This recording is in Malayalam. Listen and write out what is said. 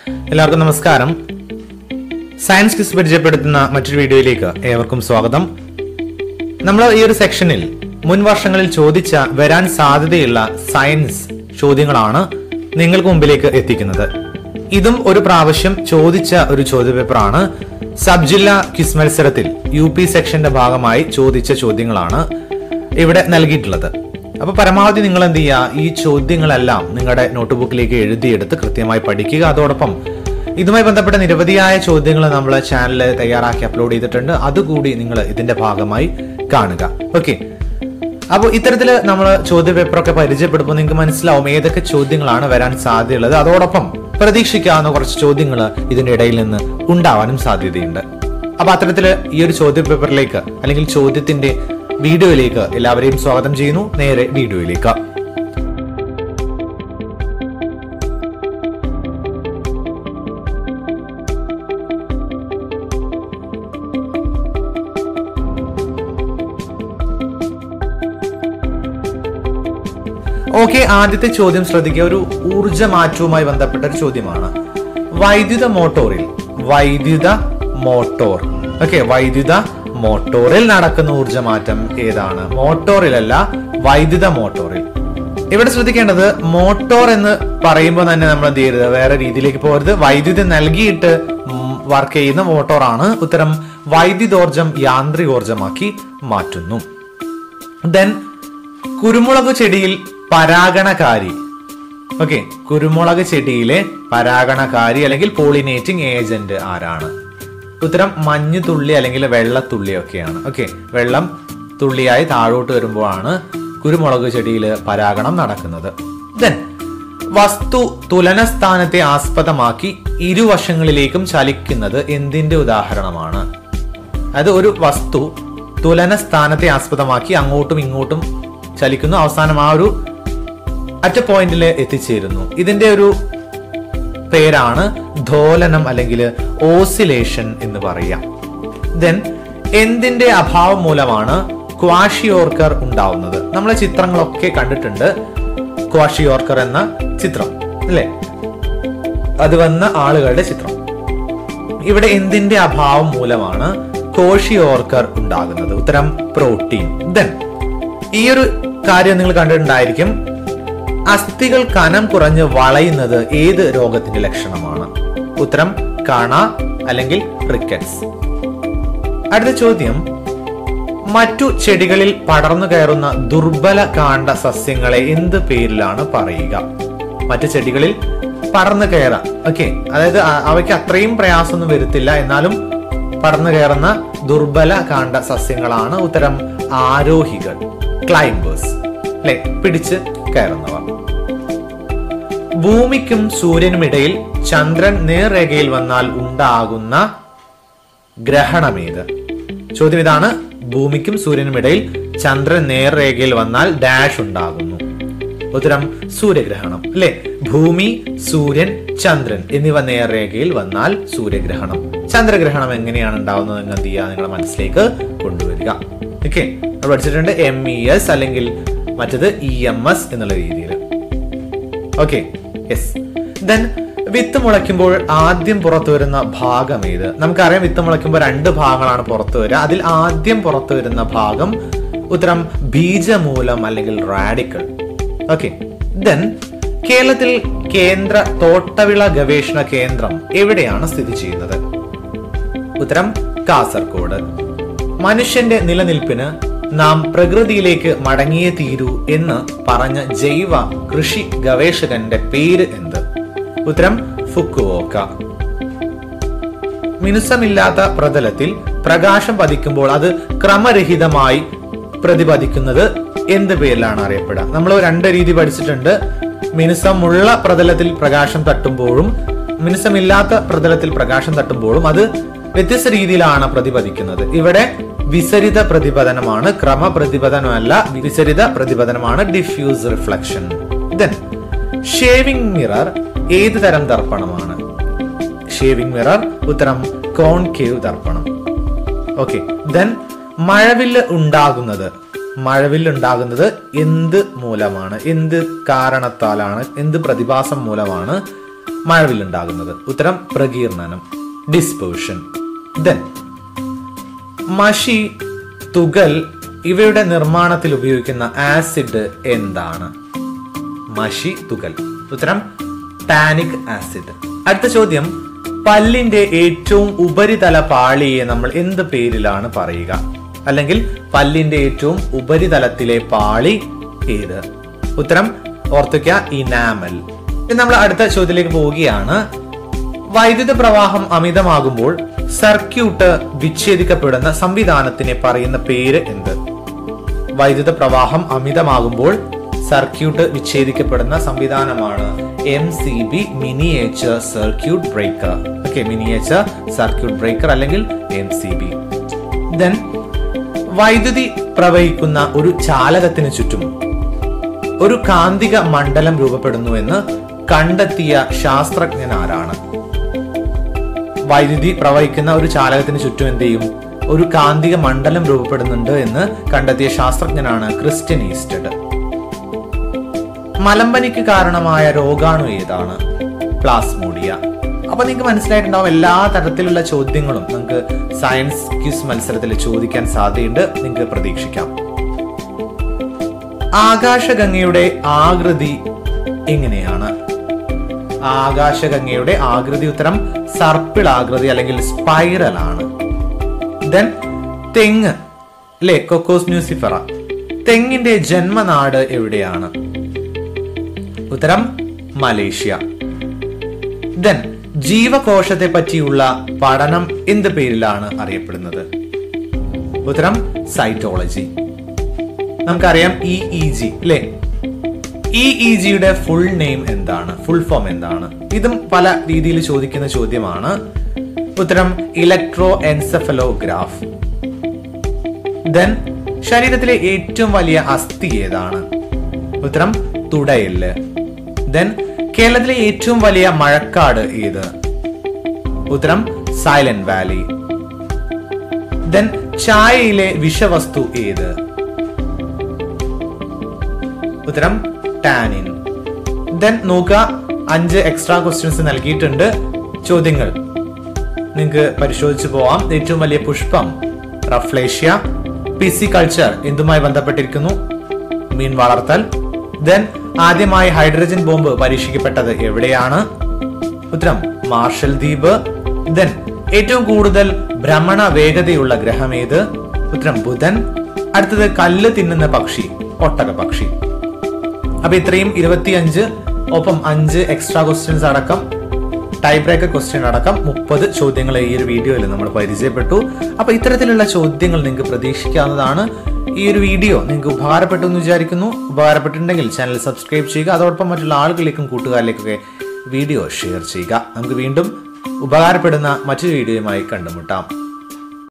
എല്ലാവർക്കും നമസ്കാരം സയൻസ് ക്വിസ് പരിചയപ്പെടുത്തുന്ന മറ്റൊരു വീഡിയോയിലേക്ക് ഏവർക്കും സ്വാഗതം നമ്മൾ ഈ ഒരു സെക്ഷനിൽ മുൻ വർഷങ്ങളിൽ ചോദിച്ച വരാൻ സാധ്യതയുള്ള സയൻസ് ചോദ്യങ്ങളാണ് നിങ്ങൾക്ക് മുമ്പിലേക്ക് എത്തിക്കുന്നത് ഇതും ഒരു പ്രാവശ്യം ചോദിച്ച ഒരു ചോദ്യപേപ്പറാണ് സബ് ജില്ലാ ക്വിസ് മത്സരത്തിൽ യു പി സെക്ഷന്റെ ഭാഗമായി ചോദിച്ച ചോദ്യങ്ങളാണ് ഇവിടെ നൽകിയിട്ടുള്ളത് അപ്പൊ പരമാവധി നിങ്ങൾ എന്ത് ചെയ്യുക ഈ ചോദ്യങ്ങളെല്ലാം നിങ്ങളുടെ നോട്ട്ബുക്കിലേക്ക് എഴുതിയെടുത്ത് കൃത്യമായി പഠിക്കുക അതോടൊപ്പം ഇതുമായി ബന്ധപ്പെട്ട നിരവധിയായ ചോദ്യങ്ങൾ നമ്മൾ ചാനലിൽ തയ്യാറാക്കി അപ്ലോഡ് ചെയ്തിട്ടുണ്ട് അതുകൂടി നിങ്ങൾ ഇതിന്റെ ഭാഗമായി കാണുക ഓക്കെ അപ്പോൾ ഇത്തരത്തിൽ നമ്മൾ ചോദ്യ പേപ്പറൊക്കെ പരിചയപ്പെടുമ്പോൾ നിങ്ങൾക്ക് മനസ്സിലാവും ഏതൊക്കെ ചോദ്യങ്ങളാണ് വരാൻ സാധ്യതയുള്ളത് അതോടൊപ്പം പ്രതീക്ഷിക്കാവുന്ന കുറച്ച് ചോദ്യങ്ങൾ ഇതിന്റെ ഇടയിൽ നിന്ന് ഉണ്ടാവാനും സാധ്യതയുണ്ട് അപ്പൊ അത്തരത്തില് ഈ ഒരു ചോദ്യ പേപ്പറിലേക്ക് അല്ലെങ്കിൽ ചോദ്യത്തിന്റെ വീഡിയോയിലേക്ക് എല്ലാവരെയും സ്വാഗതം ചെയ്യുന്നു നേരെ വീഡിയോയിലേക്ക് ഓക്കെ ആദ്യത്തെ ചോദ്യം ശ്രദ്ധിക്കുക ഒരു ഊർജ മാറ്റവുമായി ബന്ധപ്പെട്ട ഒരു ചോദ്യമാണ് വൈദ്യുത മോട്ടോറിൽ വൈദ്യുത മോട്ടോർ ഓക്കെ വൈദ്യുത മോട്ടോറിൽ നടക്കുന്ന ഊർജമാറ്റം ഏതാണ് മോട്ടോറിലല്ല വൈദ്യുത മോട്ടോറിൽ ഇവിടെ ശ്രദ്ധിക്കേണ്ടത് മോട്ടോർ എന്ന് പറയുമ്പോൾ തന്നെ നമ്മൾ എന്ത് ചെയ്യരുത് വേറെ രീതിയിലേക്ക് പോകരുത് വൈദ്യുതി നൽകിയിട്ട് വർക്ക് ചെയ്യുന്ന മോട്ടോറാണ് ഉത്തരം വൈദ്യുതോർജം യാന്ത്രികോർജമാക്കി മാറ്റുന്നു ദെൻ കുരുമുളക് ചെടിയിൽ പരാഗണകാരി ഓക്കെ കുരുമുളക് ചെടിയിലെ പരാഗണകാരി അല്ലെങ്കിൽ പോളിനേറ്റിംഗ് ഏജന്റ് ആരാണ് ഉത്തരം മഞ്ഞ് തുള്ളി അല്ലെങ്കിൽ വെള്ളത്തുള്ളി ഒക്കെയാണ് ഓക്കെ വെള്ളം തുള്ളിയായി താഴോട്ട് വരുമ്പോഴാണ് കുരുമുളക് ചെടിയിൽ പരാഗണം നടക്കുന്നത് ദെൻ വസ്തു തുലനസ്ഥാനത്തെ ആസ്പദമാക്കി ഇരുവശങ്ങളിലേക്കും ചലിക്കുന്നത് എന്തിന്റെ ഉദാഹരണമാണ് അത് ഒരു വസ്തു തുലന സ്ഥാനത്തെ ആസ്പദമാക്കി അങ്ങോട്ടും ഇങ്ങോട്ടും ചലിക്കുന്നു അവസാനം ആ ഒരു അറ്റ പോയിന്റിൽ എത്തിച്ചേരുന്നു ഇതിന്റെ ഒരു പേരാണ് ധോലനം അല്ലെങ്കിൽ ഓസിലേഷൻ എന്ന് പറയാം ദെൻ എന്തിന്റെ അഭാവം മൂലമാണ് ക്വാഷിയോർക്കർ ഉണ്ടാവുന്നത് നമ്മളെ ചിത്രങ്ങളൊക്കെ കണ്ടിട്ടുണ്ട് ക്വാഷിയോർക്കർ എന്ന ചിത്രം അല്ലേ അത് വന്ന ആളുകളുടെ ചിത്രം ഇവിടെ എന്തിന്റെ അഭാവം മൂലമാണ് കോഷിയോർക്കർ ഉണ്ടാകുന്നത് ഉത്തരം പ്രോട്ടീൻ ദെൻ ഈ ഒരു കാര്യം നിങ്ങൾ കണ്ടിട്ടുണ്ടായിരിക്കും അസ്ഥികൾ കനം കുറഞ്ഞ് വളയുന്നത് ഏത് രോഗത്തിന്റെ ലക്ഷണമാണ് ഉത്തരം കണ അല്ലെങ്കിൽ റിക്കറ്റ്സ് അടുത്ത ചോദ്യം മറ്റു ചെടികളിൽ പടർന്നു കയറുന്ന ദുർബല കാണ്ഡ സസ്യങ്ങളെ എന്ത് പേരിലാണ് പറയുക മറ്റു ചെടികളിൽ പടർന്നു കയറാം ഓക്കെ അതായത് അ- അവയ്ക്ക് അത്രയും പ്രയാസമൊന്നും വരുത്തില്ല എന്നാലും പടർന്നു കയറുന്ന ദുർബല കാണ്ഡ സസ്യങ്ങളാണ് ഉത്തരം ആരോഹികൾ ക്ലൈംബേഴ്സ് അല്ലെ പിടിച്ച് കയറുന്നവ ഭൂമിക്കും സൂര്യനുമിടയിൽ ചന്ദ്രൻ നേർരേഖയിൽ വന്നാൽ ഉണ്ടാകുന്ന ഗ്രഹണമേത് ചോദ്യം ഇതാണ് ഭൂമിക്കും സൂര്യനുമിടയിൽ ചന്ദ്രൻ നേർരേഖയിൽ വന്നാൽ ഡാഷ് ഉണ്ടാകുന്നു ഉത്തരം സൂര്യഗ്രഹണം അല്ലെ ഭൂമി സൂര്യൻ ചന്ദ്രൻ എന്നിവ നേർരേഖയിൽ വന്നാൽ സൂര്യഗ്രഹണം ചന്ദ്രഗ്രഹണം എങ്ങനെയാണ് ഉണ്ടാവുന്നത് എന്ന് എന്ത് ചെയ്യുക നിങ്ങളുടെ മനസ്സിലേക്ക് കൊണ്ടുവരിക ഓക്കെ പഠിച്ചിട്ടുണ്ട് എം ഇ എസ് അല്ലെങ്കിൽ മറ്റത് ഇ എം എസ് എന്നുള്ള രീതിയിൽ ഓക്കെ യെസ് ദെൻ വിത്ത് മുളയ്ക്കുമ്പോൾ ആദ്യം പുറത്തു വരുന്ന ഭാഗം ഏത് നമുക്കറിയാം വിത്ത് മുളയ്ക്കുമ്പോൾ രണ്ട് ഭാഗങ്ങളാണ് പുറത്തു വരിക അതിൽ ആദ്യം പുറത്തു വരുന്ന ഭാഗം ഉത്തരം ബീജമൂലം അല്ലെങ്കിൽ റാഡിക്കൽ ഓക്കെ ദെൻ കേരളത്തിൽ കേന്ദ്ര തോട്ടവിള ഗവേഷണ കേന്ദ്രം എവിടെയാണ് സ്ഥിതി ചെയ്യുന്നത് ഉത്തരം കാസർഗോഡ് മനുഷ്യന്റെ നിലനിൽപ്പിന് നാം പ്രകൃതിയിലേക്ക് മടങ്ങിയേ തീരൂ എന്ന് പറഞ്ഞ ജൈവ കൃഷി ഗവേഷകന്റെ പേര് എന്ത് ഉത്തരം ഫുക്കുവോക്ക മിനുസമില്ലാത്ത പ്രതലത്തിൽ പ്രകാശം പതിക്കുമ്പോൾ അത് ക്രമരഹിതമായി പ്രതിപദിക്കുന്നത് എന്ത് പേരിലാണ് അറിയപ്പെടുക നമ്മൾ രണ്ട് രീതി പഠിച്ചിട്ടുണ്ട് മിനുസമുള്ള പ്രതലത്തിൽ പ്രകാശം തട്ടുമ്പോഴും മിനുസമില്ലാത്ത പ്രതലത്തിൽ പ്രകാശം തട്ടുമ്പോഴും അത് വ്യത്യസ്ത രീതിയിലാണ് പ്രതിപദിക്കുന്നത് ഇവിടെ വിസരിത പ്രതിപതനമാണ് ക്രമപ്രതിപതനമല്ല വിസരിത പ്രതിപതനമാണ് diffuse reflection then shaving mirror ഏത് തരം ദർപ്പണമാണ് ഷേവിംഗ് മിറർ ഉത്തരം കോൺകേവ് ദർപ്പണം ഓക്കെ ദെൻ മഴവില്ല് ഉണ്ടാകുന്നത് മഴവില്ല് ഉണ്ടാകുന്നത് എന്ത് മൂലമാണ് എന്ത് കാരണത്താലാണ് എന്ത് പ്രതിഭാസം മൂലമാണ് മഴവില്ലുണ്ടാകുന്നത് ഉത്തരം പ്രകീർണനം ഡിസ്പേർഷൻ ദെൻ മഷി തുകൽ ഇവയുടെ നിർമ്മാണത്തിൽ ഉപയോഗിക്കുന്ന ആസിഡ് എന്താണ് മഷി തുകൽ ഉത്തരം ടാനിക് ആസിഡ് അടുത്ത ചോദ്യം പല്ലിന്റെ ഏറ്റവും ഉപരിതല പാളിയെ നമ്മൾ എന്ത് പേരിലാണ് പറയുക അല്ലെങ്കിൽ പല്ലിന്റെ ഏറ്റവും ഉപരിതലത്തിലെ പാളി ഏത് ഉത്തരം ഓർത്തുക്ക ഇനാമൽ ഇനി നമ്മൾ അടുത്ത ചോദ്യത്തിലേക്ക് പോവുകയാണ് വൈദ്യുത പ്രവാഹം അമിതമാകുമ്പോൾ സർക്യൂട്ട് വിച്ഛേദിക്കപ്പെടുന്ന സംവിധാനത്തിനെ പറയുന്ന പേര് എന്ത് വൈദ്യുത പ്രവാഹം അമിതമാകുമ്പോൾ സർക്യൂട്ട് വിച്ഛേദിക്കപ്പെടുന്ന സംവിധാനമാണ് M C B miniature circuit breaker okay miniature circuit breaker അല്ലെങ്കിൽ എം സി ബി ദെൻ വൈദ്യുതി പ്രവഹിക്കുന്ന ഒരു ചാലകത്തിന് ചുറ്റും ഒരു കാന്തിക മണ്ഡലം രൂപപ്പെടുന്നുവെന്ന് കണ്ടെത്തിയ ശാസ്ത്രജ്ഞൻ ആരാണ് വൈദ്യുതി പ്രവഹിക്കുന്ന ഒരു ചാലകത്തിന് ചുറ്റും എന്ത് ചെയ്യും ഒരു കാന്തിക മണ്ഡലം രൂപപ്പെടുന്നുണ്ട് എന്ന് കണ്ടെത്തിയ ശാസ്ത്രജ്ഞനാണ് ക്രിസ്ത്യൻ ഈസ്റ്റഡ് മലമ്പനിക്ക് കാരണമായ രോഗാണു ഏതാണ് പ്ലാസ്മോഡിയ അപ്പൊ നിങ്ങൾക്ക് മനസ്സിലായിട്ടുണ്ടാവും എല്ലാ തരത്തിലുള്ള ചോദ്യങ്ങളും നിങ്ങൾക്ക് സയൻസ് ക്യൂസ് മത്സരത്തിൽ ചോദിക്കാൻ സാധ്യതയുണ്ട് നിങ്ങൾക്ക് പ്രതീക്ഷിക്കാം ആകാശഗംഗയുടെ ആകൃതി എങ്ങനെയാണ് ആകാശഗംഗയുടെ ആകൃതി ഉത്തരം സർപ്പിൾ ആകൃതി അല്ലെങ്കിൽ സ്പൈറൽ ആണ് ദെൻ തെങ്ങ് അല്ലെ കൊക്കോസ് ന്യൂസിഫറ തെങ്ങിന്റെ ജന്മനാട് എവിടെയാണ് ഉത്തരം മലേഷ്യ ദെൻ ജീവകോശത്തെ പറ്റിയുള്ള പഠനം എന്ത് പേരിലാണ് അറിയപ്പെടുന്നത് ഉത്തരം സൈറ്റോളജി നമുക്കറിയാം ഇ ഇ ജി അല്ലെ ഇ ഇ ജിയുടെ ഫുൾ നെയിം എന്താണ് ഫുൾ ഫോം എന്താണ് ഇതും പല രീതിയിൽ ചോദിക്കുന്ന ചോദ്യമാണ് ഉത്തരം ഇലക്ട്രോ എൻസെഫലോഗ്രാഫ് ദെൻ ശരീരത്തിലെ ഏറ്റവും വലിയ അസ്ഥി ഏതാണ് ഉത്തരം തുടയല് ദെൻ കേരളത്തിലെ ഏറ്റവും വലിയ മഴക്കാട് ഏത് ഉത്തരം സൈലന്റ് വാലി ദെൻ ചായയിലെ വിഷവസ്തു ഏത് ഉത്തരം ടാനിൻ ദെൻ നോക്കുക അഞ്ച് എക്സ്ട്രാ ക്വസ്റ്റ്യൻസ് നൽകിയിട്ടുണ്ട് ചോദ്യങ്ങൾ നിങ്ങൾക്ക് പരിശോധിച്ചു പോവാം ഏറ്റവും വലിയ പുഷ്പം റഫ്ലേഷ്യ പിസികൾച്ചർ എന്തുമായി ബന്ധപ്പെട്ടിരിക്കുന്നു മീൻ വളർത്തൽ ദെൻ ആദ്യമായി ഹൈഡ്രജൻ ബോംബ് പരീക്ഷിക്കപ്പെട്ടത് എവിടെയാണ് ഉത്തരം മാർഷൽ ദ്വീപ് ദെൻ ഏറ്റവും കൂടുതൽ ഭ്രമണ വേഗതയുള്ള ഗ്രഹം ഏത് ഉത്തരം ബുധൻ അടുത്തത് കല്ല് തിന്നുന്ന പക്ഷി ഒട്ടക പക്ഷി അപ്പൊ ഇത്രയും ഇരുപത്തിയഞ്ച് ഒപ്പം അഞ്ച് എക്സ്ട്രാ ക്വസ്റ്റ്യൻസ് അടക്കം ടൈ ബ്രേക്കർ ക്വസ്റ്റ്യൻ അടക്കം മുപ്പത് ചോദ്യങ്ങൾ ഈ ഒരു വീഡിയോയിൽ നമ്മൾ പരിചയപ്പെട്ടു അപ്പൊ ഇത്തരത്തിലുള്ള ചോദ്യങ്ങൾ നിങ്ങൾക്ക് പ്രതീക്ഷിക്കാവുന്നതാണ് ഈ ഒരു വീഡിയോ നിങ്ങൾക്ക് ഉപകാരപ്പെട്ടു എന്ന് വിചാരിക്കുന്നു ഉപകാരപ്പെട്ടിട്ടുണ്ടെങ്കിൽ ചാനൽ സബ്സ്ക്രൈബ് ചെയ്യുക അതോടൊപ്പം മറ്റുള്ള ആളുകളിലേക്കും കൂട്ടുകാരിലേക്കൊക്കെ വീഡിയോ ഷെയർ ചെയ്യുക നമുക്ക് വീണ്ടും ഉപകാരപ്പെടുന്ന മറ്റൊരു വീഡിയോയുമായി കണ്ടുമുട്ടാം